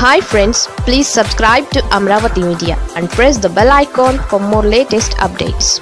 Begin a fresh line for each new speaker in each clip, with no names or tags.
hi friends please subscribe to Amaravati media and press the bell icon for more latest updates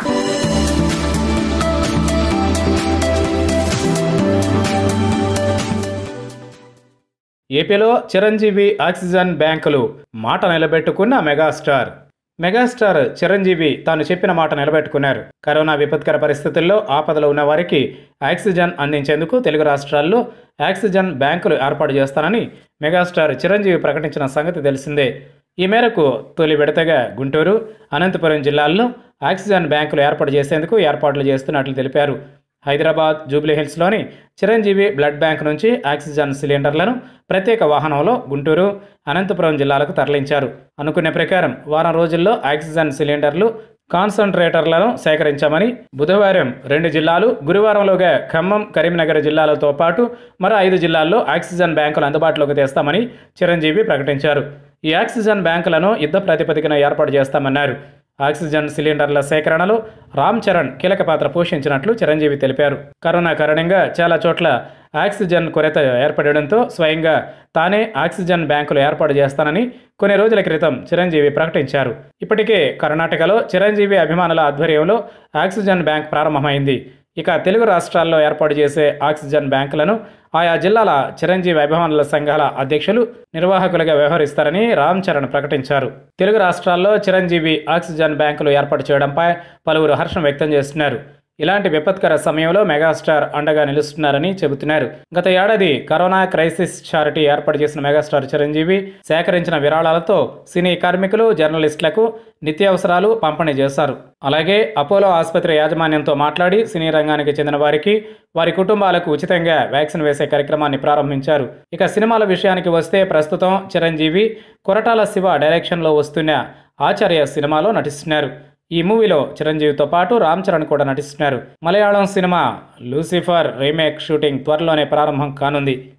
ఏపీలో Chiranjeevi oxygen బ్యాంకులు మాట నిలబెట్టుకున్న megastar megastar Chiranjeevi తాను చెప్పిన మాట నిలబెట్టుకున్నారు కరోనా విపత్కర పరిస్థితుల్లో ఆపదలో ఉన్న వారికి ఆక్సిజన్ అందించేందుకు తెలుగు రాష్ట్రాల్లో ఆక్సిజన్ బ్యాంకులు ఏర్పాటు చేస్తానని మెగాస్టార్ చిరంజీవి ప్రకటించిన సంగతి తెలిసిందే ఈ మేరకు తొలి విడతగా గుంటూరు అనంతపురం జిల్లాల్లో ఆక్సిజన్ బ్యాంకులు ఏర్పాటు చేసేందుకు ఏర్పాట్లు చేస్తున్నట్లు తెలిపారు హైదరాబాద్ జూబ్లీహిల్స్లోని చిరంజీవి బ్లడ్ బ్యాంక్ నుంచి ఆక్సిజన్ సిలిండర్లను ప్రత్యేక వాహనంలో గుంటూరు అనంతపురం జిల్లాలకు తరలించారు అనుకునే ప్రకారం వారం రోజుల్లో ఆక్సిజన్ సిలిండర్లు కాన్సన్ట్రేటర్లను సేకరించామని బుధవారం రెండు జిల్లాలు గురువారంలోగా ఖమ్మం కరీంనగర్ జిల్లాలతో పాటు మరో ఐదు జిల్లాల్లో ఆక్సిజన్ బ్యాంకులు అందుబాటులోకి తెస్తామని చిరంజీవి ప్రకటించారు ఈ ఆక్సిజన్ బ్యాంకులను యుద్ధ ప్రాతిపదికన ఏర్పాటు చేస్తామన్నారు ఆక్సిజన్ సిలిండర్ల సేకరణలో రామ్ చరణ్ కీలక పాత్ర పోషించినట్లు చిరంజీవి తెలిపారు కరోనా కారణంగా చాలా చోట్ల ఆక్సిజన్ కొరత ఏర్పడడంతో స్వయంగా తానే ఆక్సిజన్ బ్యాంకులు ఏర్పాటు చేస్తానని కొన్ని రోజుల క్రితం చిరంజీవి ప్రకటించారు ఇప్పటికే కర్ణాటకలో చిరంజీవి అభిమానుల ఆధ్వర్యంలో ఆక్సిజన్ బ్యాంక్ ప్రారంభమైంది ఇక తెలుగు రాష్ట్రాల్లో ఏర్పాటు చేసే ఆక్సిజన్ బ్యాంకులను ఆయా జిల్లాల చిరంజీవి అభిమానుల సంఘాల అధ్యక్షులు నిర్వాహకులుగా వ్యవహరిస్తారని రామ్ చరణ్ ప్రకటించారు తెలుగు రాష్ట్రాల్లో చిరంజీవి ఆక్సిజన్ బ్యాంకులు ఏర్పాటు చేయడంపై పలువురు హర్షం వ్యక్తం చేస్తున్నారు ఇలాంటి విపత్కర సమయంలో మెగాస్టార్ అండగా నిలుస్తున్నారని చెబుతున్నారు గత ఏడాది కరోనా క్రైసిస్ చారిటీ ఏర్పాటు చేసిన మెగాస్టార్ చిరంజీవి సేకరించిన విరాళాలతో సినీ కార్మికులు జర్నలిస్టులకు నిత్యావసరాలు పంపిణీ చేశారు అలాగే అపోలో ఆసుపత్రి యాజమాన్యంతో మాట్లాడి సినీ రంగానికి చెందిన వారికి వారి కుటుంబాలకు ఉచితంగా వ్యాక్సిన్ వేసే కార్యక్రమాన్ని ప్రారంభించారు ఇక సినిమాల విషయానికి వస్తే ప్రస్తుతం చిరంజీవి కొరటాల శివ డైరెక్షన్లో వస్తున్న ఆచార్య సినిమాలో నటిస్తున్నారు ఈ మూవీలో చిరంజీవితో పాటు రామ్ చరణ్ కూడా నటిస్తున్నారు Malayalam cinema Lucifer remake shooting త్వరలోనే ప్రారంభం కానుంది